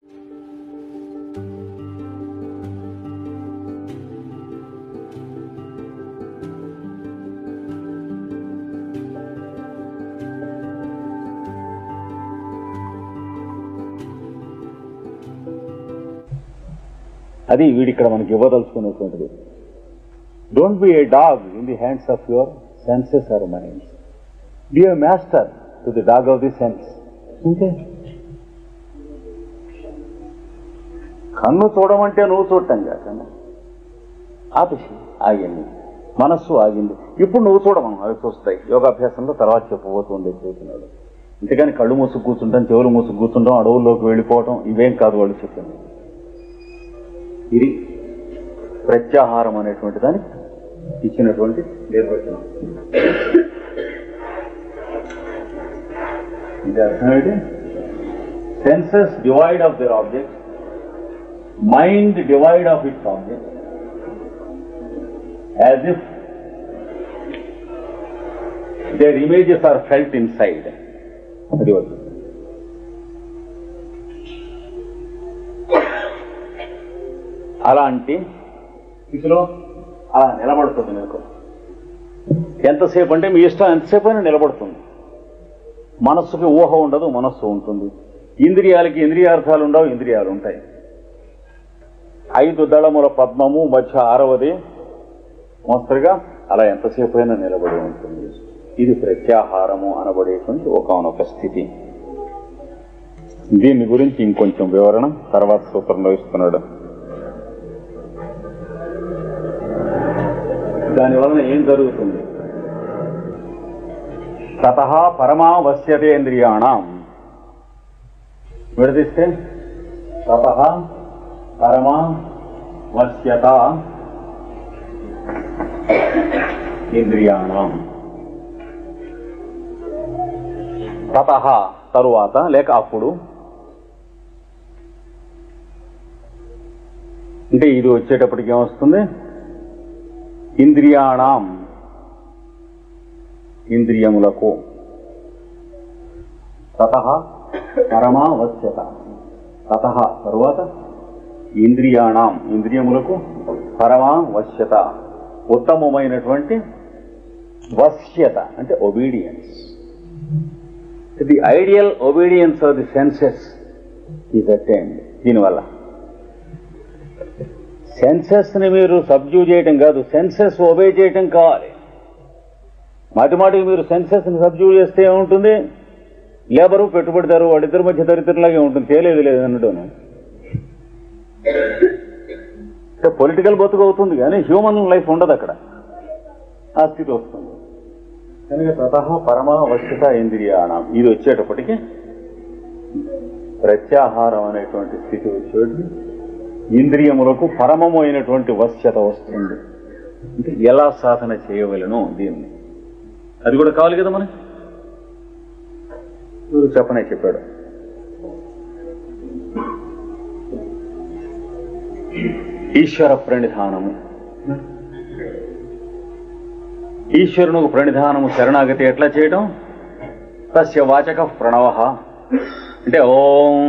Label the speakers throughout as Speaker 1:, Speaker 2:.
Speaker 1: అది వీడిక్కడ మనకి ఇవ్వదలుచుకున్నటువంటిది don't be a dog in the hands of your senses or minds be a master to the dog of the sense అంతే కన్ను చూడమంటే నువ్వు చూడటం కాకన్నా ఆపేసి ఆగింది మనస్సు ఆగింది ఇప్పుడు నువ్వు చూడమను అవి చూస్తాయి యోగాభ్యాసంలో తర్వాత చెప్పబోతుంది చూస్తున్నాడు అంతేగాని కళ్ళు మూసుకు కూర్చుంటాం చెవులు మూసుకు కూర్చుంటాం అడవుల్లోకి వెళ్ళిపోవటం ఇవేం కాదు వాళ్ళు చెప్పింది ఇది ప్రత్యాహారం అనేటువంటి దానికి ఇచ్చినటువంటి నిర్వచనం ఇది అర్థమేంటి senses divide of their object mind divide of its object as if there images are felt inside అది వద్దు అలాంటి స్థితిలో అలా నిలబడుతుంది మీకు ఎంతసేపు అంటే మీ ఇష్టం ఎంతసేపు అయినా నిలబడుతుంది మనస్సుకి ఊహ ఉండదు మనస్సు ఉంటుంది ఇంద్రియాలకి ఇంద్రియార్థాలు ఉండవు ఇంద్రియాలు ఉంటాయి ఐదు దళముల పద్మము మధ్య ఆరవది మోస్తరుగా అలా ఎంతసేపు అయినా నిలబడి ఉంటుంది ఇది ప్రత్యాహారము అనబడేటువంటి ఒకనొక స్థితి దీని గురించి ఇంకొంచెం వివరణ తర్వాత సూత్రంలో ఇస్తున్నాడు దాని వలన ఏం జరుగుతుంది తత పరమావశ్యతేంద్రియాణం విడదీస్తే తత పరమా వశ్యత ఇంద్రియాణం తత తరువాత లేక అప్పుడు అంటే ఇది వచ్చేటప్పటికి ఏమొస్తుంది ఇంద్రియాణం ఇంద్రియములకు తత పరమావశ్యత తత తరువాత ఇంద్రియాణం ఇంద్రియములకు పరమావశ్యత ఉత్తమమైనటువంటి వశ్యత అంటే obedience the ideal obedience of the senses is attend దీనివల్ల సెన్సెస్ ని మీరు సబ్జ్యూ చేయటం కాదు సెన్సెస్ ఒబే చేయటం కావాలి మాటి మాటికి మీరు సెన్సెస్ ని సబ్జ్యూ చేస్తే ఏముంటుంది లేబరు పెట్టుబడిదారు వాళ్ళిద్దరి మధ్య దరిద్రలాగే ఉంటుంది తేలేదు లేదు అన్నట్టును పొలిటికల్ బతుకు అవుతుంది కానీ హ్యూమన్ లైఫ్ ఉండదు అక్కడ ఆ స్థితి వస్తుంది కనుక తత పరమావశ్యత ఇంద్రియాణం ఇది వచ్చేటప్పటికి ప్రత్యాహారం అనేటువంటి స్థితి వచ్చేటి ఇంద్రియములకు పరమము అయినటువంటి వశ్యత వస్తుంది అంటే ఎలా సాధన చేయవలను దీన్ని అది కూడా కావాలి కదా మనకి గురువు చెప్పనే చెప్పాడు ఈశ్వర ప్రణిధానము ఈశ్వరునికి ప్రణిధానము శరణాగతి ఎట్లా చేయడం తస్య వాచక ప్రణవ అంటే ఓం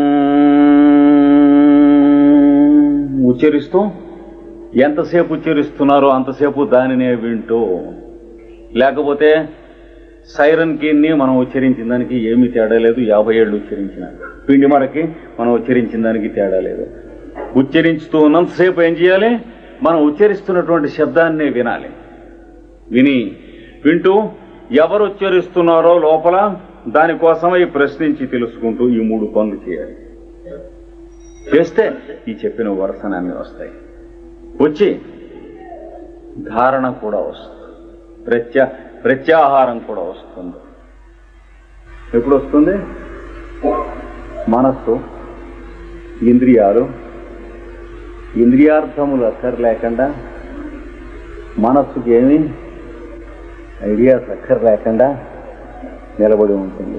Speaker 1: ఉచ్చరిస్తూ ఎంతసేపు ఉచ్చరిస్తున్నారో అంతసేపు దానినే వింటూ లేకపోతే సైరన్ ని మనం ఉచ్చరించిన దానికి ఏమీ తేడా లేదు యాభై ఏళ్ళు ఉచ్చరించిన పిండి మరకి మనం ఉచ్చరించిన దానికి తేడా లేదు ఉచ్చరించుతూ ఉన్నంతసేపు ఏం చేయాలి మనం ఉచ్చరిస్తున్నటువంటి శబ్దాన్ని వినాలి విని వింటూ ఎవరు ఉచ్చరిస్తున్నారో లోపల దానికోసమై ప్రశ్నించి తెలుసుకుంటూ ఈ మూడు పనులు చేయాలి చేస్తే ఈ చెప్పిన వరసనాన్ని వస్తాయి వచ్చి ధారణ కూడా వస్తుంది ప్రత్యా ప్రత్యాహారం కూడా వస్తుంది ఎప్పుడు వస్తుంది మనస్సు ఇంద్రియాలు ఇంద్రియార్థములు అక్కర్లేకుండా మనస్సుకి ఏమి ఐడియాస్ అక్కర్లేకుండా నిలబడి ఉంటుంది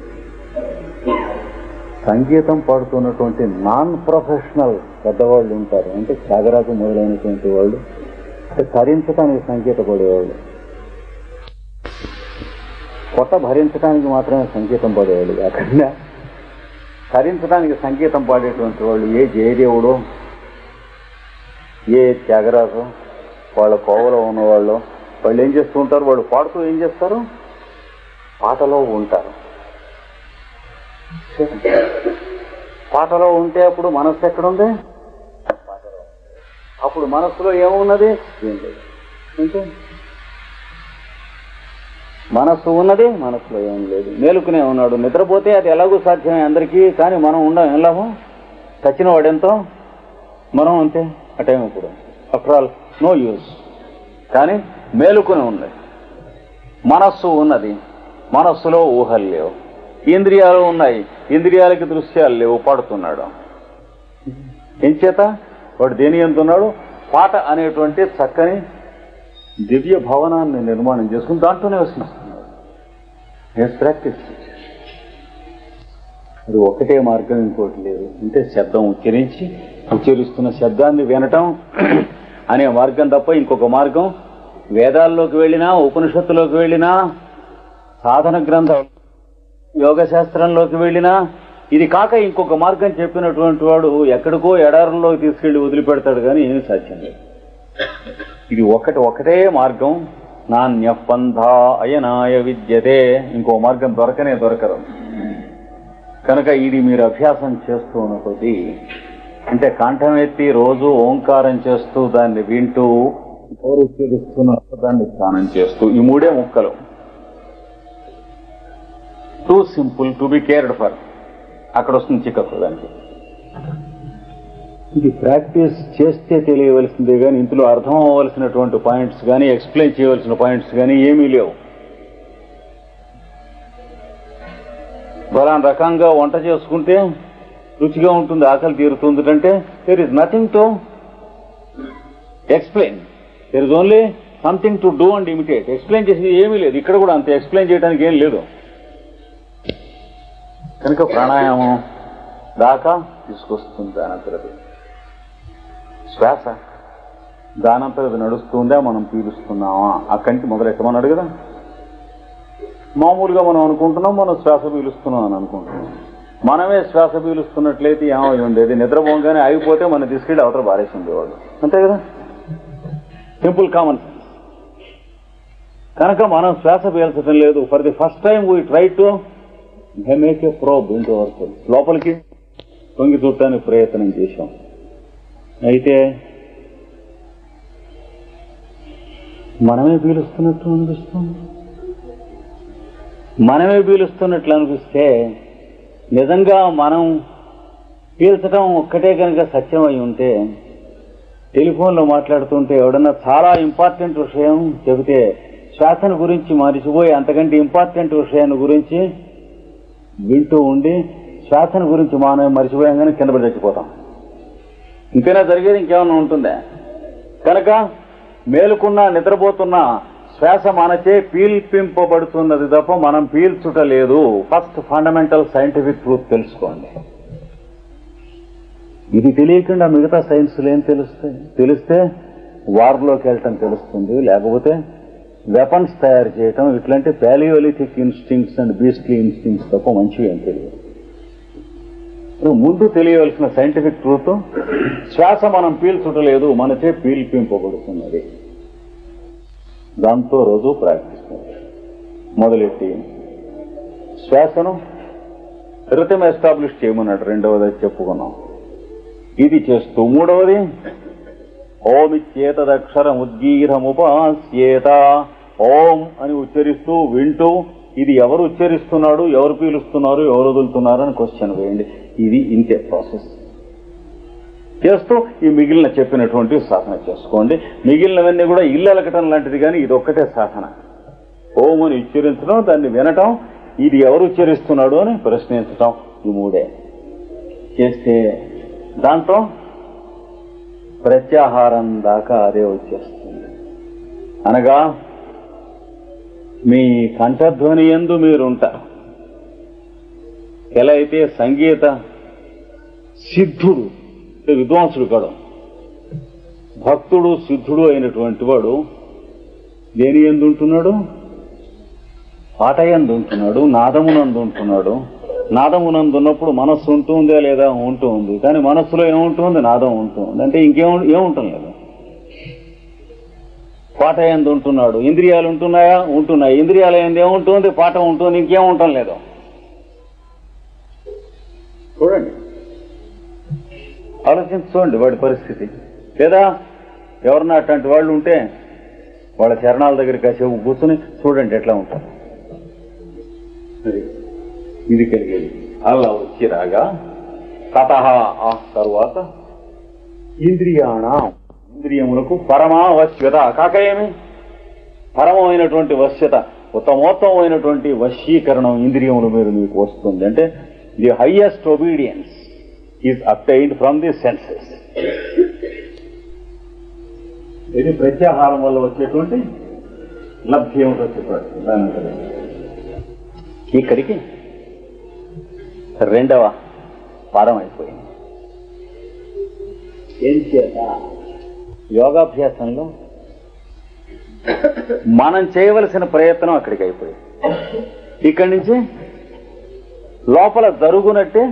Speaker 1: సంగీతం పాడుతున్నటువంటి నాన్ ప్రొఫెషనల్ పెద్దవాళ్ళు ఉంటారు అంటే త్యాగరాజు మొదలైనటువంటి వాళ్ళు అంటే తరించడానికి సంగీత పడేవాళ్ళు కొత్త భరించడానికి మాత్రమే సంగీతం పడేవాళ్ళు కాకుండా తరించడానికి సంగీతం పాడేటువంటి వాళ్ళు ఏ జయదేవుడు ఏ త్యాగరాజు వాళ్ళ కోవలో ఉన్నవాళ్ళు వాళ్ళు ఏం చేస్తూ ఉంటారు వాళ్ళు పాడుతూ ఏం చేస్తారు పాటలో ఉంటారు పాటలో ఉంటే అప్పుడు మనస్సు ఎక్కడుంది పాటలో. అప్పుడు మనస్సులో ఏమున్నది ఏం లేదు అంతే మనస్సు ఉన్నది మనస్సులో ఏం లేదు మేలుకునే ఉన్నాడు నిద్రపోతే అది ఎలాగూ సాధ్యమే అందరికీ కానీ మనం ఉండం ఎలాగో చచ్చిన వాడెంతో మనం అంతే ఆ టైం ఇప్పుడు ఆఫ్టర్ ఆల్ నో యూస్ కానీ మేలుకుని ఉంది మనస్సు ఉన్నది మనస్సులో ఊహలు లేవు ఇంద్రియాలు ఉన్నాయి ఇంద్రియాలకి దృశ్యాలు లేవు పాడుతున్నాడు ఏం చేత వాడు దేని ఎంతున్నాడు పాట అనేటువంటి చక్కని దివ్య భవనాన్ని నిర్మాణం చేసుకుని దాంట్లోనే వసిస్తున్నాడు ఎస్ ప్రాక్టీస్ అది ఒకటే మార్గం ఇంకోటి లేదు అంటే శబ్దం ఉచ్చరించి ఉచ్చరిస్తున్న శబ్దాన్ని వినటం అనే మార్గం తప్ప ఇంకొక మార్గం వేదాల్లోకి వెళ్ళినా ఉపనిషత్తులోకి వెళ్ళినా సాధన గ్రంథం యోగ శాస్త్రంలోకి వెళ్ళినా ఇది కాక ఇంకొక మార్గం చెప్పినటువంటి వాడు ఎక్కడికో ఎడారుల్లోకి తీసుకెళ్లి వదిలిపెడతాడు కానీ ఏమీ సాధ్యం లేదు ఇది ఒకటి ఒకటే మార్గం నాణ్యపంథ అయనాయ విద్యతే ఇంకో మార్గం దొరకనే దొరకరు కనుక ఇది మీరు అభ్యాసం చేస్తూ ఉన్న కొద్దీ అంటే కంఠం ఎత్తి రోజు ఓంకారం చేస్తూ దాన్ని వింటూ ఎవరు ఉచ్చరిస్తున్నారు దాన్ని ధ్యానం చేస్తూ ఈ మూడే ముక్కలు too simple to be cared for అక్కడ వస్తుంది చిక్కకు దానికి ఇది ప్రాక్టీస్ చేస్తే తెలియవలసిందే కానీ ఇందులో అర్థం అవ్వవలసినటువంటి పాయింట్స్ కానీ ఎక్స్ప్లెయిన్ చేయవలసిన పాయింట్స్ కానీ ఏమీ లేవు ఫలానా రకంగా వంట చేసుకుంటే రుచిగా ఉంటుంది ఆకలి తీరుతుంది అంటే there is nothing to explain there is only something to do and imitate explain చేసేది ఏమీ లేదు ఇక్కడ కూడా అంత ఎక్స్ప్లెయిన్ చేయడానికి ఏం లేదు కనుక ప్రాణాయామం దాకా తీసుకొస్తుంది దానంతరది శ్వాస దానంతరది నడుస్తుందా మనం పీలుస్తున్నామా ఆ కంటి మొదలెట్టమన్నాడు కదా మామూలుగా మనం అనుకుంటున్నాం మనం శ్వాస పీలుస్తున్నాం అని అనుకుంటున్నాం మనమే శ్వాస పీలుస్తున్నట్లయితే ఏమై ఉండేది నిద్రపోగానే ఆగిపోతే మనం తీసుకెళ్లి అవతల బారేసి ఉండేవాడు అంతే కదా సింపుల్ కామన్ సెన్స్ కనుక మనం శ్వాస పీల్చడం లేదు for the first time we try to make a probe into our లోపలికి తొంగి చూడటానికి ప్రయత్నం చేశాం అయితే మనమే పీలుస్తున్నట్టు అనిపిస్తుంది మనమే పీలుస్తున్నట్లు అనిపిస్తే నిజంగా మనం పీల్చడం ఒక్కటే కనుక సత్యం అయి ఉంటే టెలిఫోన్లో మాట్లాడుతుంటే ఎవడన్నా చాలా ఇంపార్టెంట్ విషయం చెబితే శ్వాసను గురించి మరిచిపోయి అంతకంటే ఇంపార్టెంట్ విషయాన్ని గురించి వింటూ ఉండి శ్వాసను గురించి మనం మర్చిపోయాంగానే కింద పడి చచ్చిపోతాం ఇంతైనా జరిగేది ఇంకేమన్నా ఉంటుందా కనుక మేలుకున్నా నిద్రపోతున్నా శ్వాస మనచే పీల్పింపబడుతున్నది తప్ప మనం పీల్చుట లేదు ఫస్ట్ ఫండమెంటల్ సైంటిఫిక్ ట్రూత్ తెలుసుకోండి ఇది తెలియకుండా మిగతా సైన్స్లు ఏం తెలుస్తాయి తెలిస్తే వార్లోకి వెళ్ళటం తెలుస్తుంది లేకపోతే వెపన్స్ తయారు చేయటం ఇట్లాంటి paleolithic instincts and beastly instincts తప్ప మంచివి ఏం తెలియదు ఇప్పుడు ముందు తెలియవలసిన సైంటిఫిక్ ట్రూత్ శ్వాస మనం పీల్చుటలేదు మనచే పీల్పింపబడుతున్నది దాంతో రోజు ప్రాక్టీస్ మొదలెట్టి శ్వాసను రితం ఎస్టాబ్లిష్ చేయమన్నాడు రెండవది అది చెప్పుకున్నాం ఇది చేస్తూ మూడవది ఓమిచ్చేతదక్షరం ఉద్గీరముపాస్యేత ఓం అని ఉచ్చరిస్తూ వింటూ ఇది ఎవరు ఉచ్చరిస్తున్నాడు ఎవరు పీలుస్తున్నారు ఎవరు వదులుతున్నారు అని క్వశ్చన్ వేయండి ఇది ఇంతే ప్రాసెస్ చేస్తూ ఈ మిగిలిన చెప్పినటువంటి సాధన చేసుకోండి మిగిలినవన్నీ కూడా ఇల్లు అలకటం లాంటిది కానీ ఇది ఒక్కటే సాధన ఓం అని ఉచ్చరించడం దాన్ని వినటం ఇది ఎవరు ఉచ్చరిస్తున్నాడు అని ప్రశ్నించటం ఈ మూడే చేస్తే దాంట్లో ప్రత్యాహారం దాకా అదే వచ్చేస్తుంది అనగా మీ కంఠధ్వని ఎందు మీరుంటారు ఎలా అయితే సంగీత సిద్ధుడు అంటే విద్వాంసుడు కాడు భక్తుడు సిద్ధుడు అయినటువంటి వాడు దేని ఎందు ఉంటున్నాడు పాట ఎందు ఉంటున్నాడు నాదమునందు ఉంటున్నాడు నాదమునందు ఉన్నప్పుడు మనస్సు ఉంటుందా లేదా ఉంటుంది కానీ మనస్సులో ఏముంటుంది నాదం ఉంటుంది అంటే ఇంకేం ఏముంటుంది లేదు పాట ఎందు ఉంటున్నాడు ఇంద్రియాలు ఉంటున్నాయా ఉంటున్నాయి ఇంద్రియాల ఎందు ఏముంటుంది పాట ఉంటుంది ఇంకేం ఉండటం లేదు చూడండి ఆలోచించి చూడండి వాడి పరిస్థితి లేదా ఎవరన్నా అట్లాంటి వాళ్ళు ఉంటే వాళ్ళ చరణాల దగ్గర కాసేపు కూర్చుని చూడండి ఎట్లా ఉంటారు మరి ఇది కలిగేది అలా వచ్చి రాగా తత ఆ తరువాత ఇంద్రియాణ ఇంద్రియములకు పరమావశ్యత కాక ఏమి పరమమైనటువంటి వశ్యత ఉత్తమోత్తమైనటువంటి వశీకరణం ఇంద్రియముల మీద మీకు వస్తుంది అంటే the highest obedience is obtained from the senses ఇది ప్రత్యాహారం వల్ల వచ్చేటువంటి లబ్ధి ఏమిటో చెప్పాడు దాని అంతలో. ఇక్కడికి రెండవ పాదం అయిపోయింది ఏం చేత యోగాభ్యాసంలో మనం చేయవలసిన ప్రయత్నం అక్కడికి అయిపోయింది ఇక్కడి నుంచి లోపల జరుగునట్టే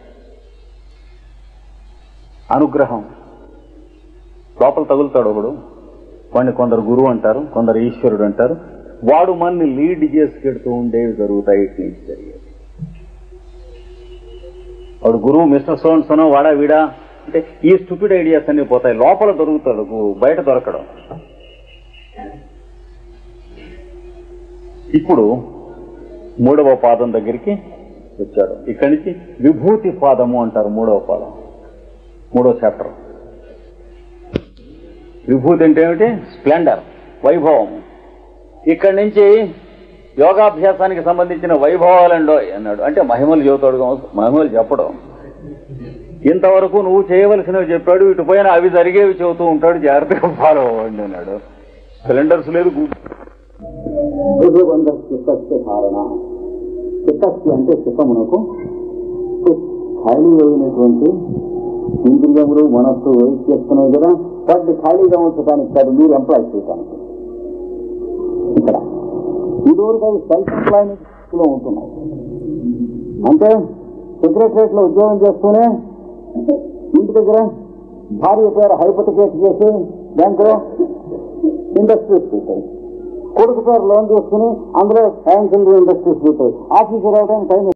Speaker 1: అనుగ్రహం లోపల తగులుతాడు ఒకడు వాడిని కొందరు గురువు అంటారు కొందరు ఈశ్వరుడు అంటారు వాడు మనని లీడ్ చేసుకెడుతూ ఉండేవి జరుగుతాయి ఇటు నుంచి జరిగేది వాడు గురువు మిస్టర్ సోన్ సోనో వాడా వీడా అంటే ఈ స్టూపిడ్ ఐడియాస్ అన్ని పోతాయి లోపల దొరుకుతాడు గు- బయట దొరకడం ఇప్పుడు మూడవ పాదం దగ్గరికి వచ్చాడు ఇక్కడి నుంచి విభూతి పాదము అంటారు మూడవ పాదం మూడవ చాప్టర్ విభూతి అంటే ఏమిటి స్ప్లెండర్ వైభవం ఇక్కడి నుంచి యోగాభ్యాసానికి సంబంధించిన వైభవాలండో అన్నాడు అంటే మహిమలు చెబుతాడు కావచ్చు, మహిమలు చెప్పడం ఇంతవరకు నువ్వు చేయవలసినవి చెప్పాడు ఇటు పైన అవి జరిగేవి చెబుతూ ఉంటాడు జాగ్రత్తగా ఫాలో అవ్వండి అన్నాడు సిలిండర్స్ లేదు చిత్తస్య ధారణ చిత్తస్య అంటే చిత్తమునకు ఖాళీ అయినటువంటి ఇంద్రియములు మనస్సు వెయిట్ చేస్తున్నాయి కదా వాటిని ఖాళీగా ఉంచడానికి కాదు మీరు ఎంప్లాయ్ చేయడానికి ఇక్కడ ఇదివరకు అవి సెల్ఫ్ ఎంప్లాయ్మెంట్ లో ఉంటున్నాయి అంటే సెక్రటరేట్ లో ఉద్యోగం చేస్తూనే ఇంటి దగ్గర భార్య పేరు హైపోతికేట్ చేసి బ్యాంకులో ఇండస్ట్రీస్ పెట్టాయి కొడుకు పేరు లోన్ తీసుకుని అందులో సైన్స్ ఇండస్ట్రీస్ పెట్టాయి ఆఫీసర్ అవడానికి టైం